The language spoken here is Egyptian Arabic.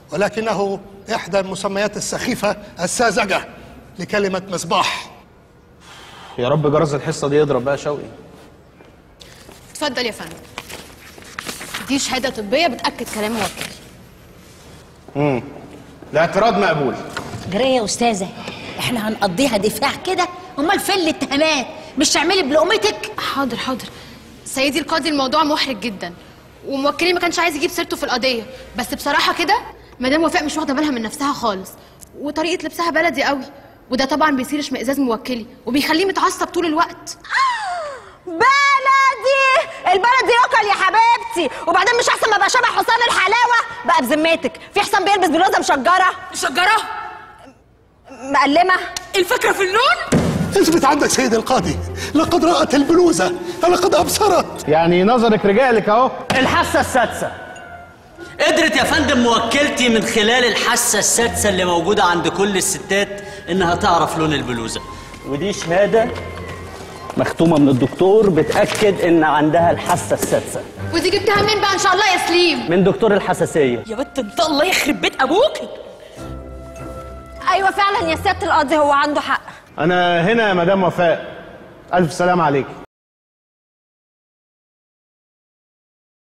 ولكنه إحدى المسميات السخيفة الساذجة لكلمة مصباح يا رب جرس الحصه دي يضرب بقى شوقي اتفضل يا فندم دي شهاده طبيه بتاكد كلام موكل الاعتراض مقبول جريه يا استاذه احنا هنقضيها دفاع كده امال فين الاتهامات مش تعملي بلقمتك حاضر حاضر سيدي القاضي الموضوع محرج جدا وموكلي ما كانش عايز يجيب سيرته في القضيه بس بصراحه كده مدام وفاء مش واخده بالها من نفسها خالص وطريقه لبسها بلدي قوي وده طبعا بيثير اشمئزاز موكلي وبيخليه متعصب طول الوقت بلدي البلد ياكل يا حبيبتي وبعدين مش احسن ما بقى شبه حسام الحلاوه بقى بذمتك في حسام بيلبس بلوزه مشجره مشجره مقلمه الفكره في اللون اثبت عندك سيد القاضي لقد رأت البلوزة لقد أبصرت يعني نظرك رجالك اهو الحاسة السادسة قدرت يا فندم موكلتي من خلال الحاسة السادسة اللي موجودة عند كل الستات إنها تعرف لون البلوزة ودي شهادة مختومة من الدكتور بتأكد إن عندها الحاسة السادسة ودي جبتها منين بقى ان شاء الله يا سليم من دكتور الحساسية يا بنت انت الله يخرب بيت ابوك ايوه فعلا يا سياده القاضي هو عنده حق انا هنا يا مدام وفاء الف سلام عليك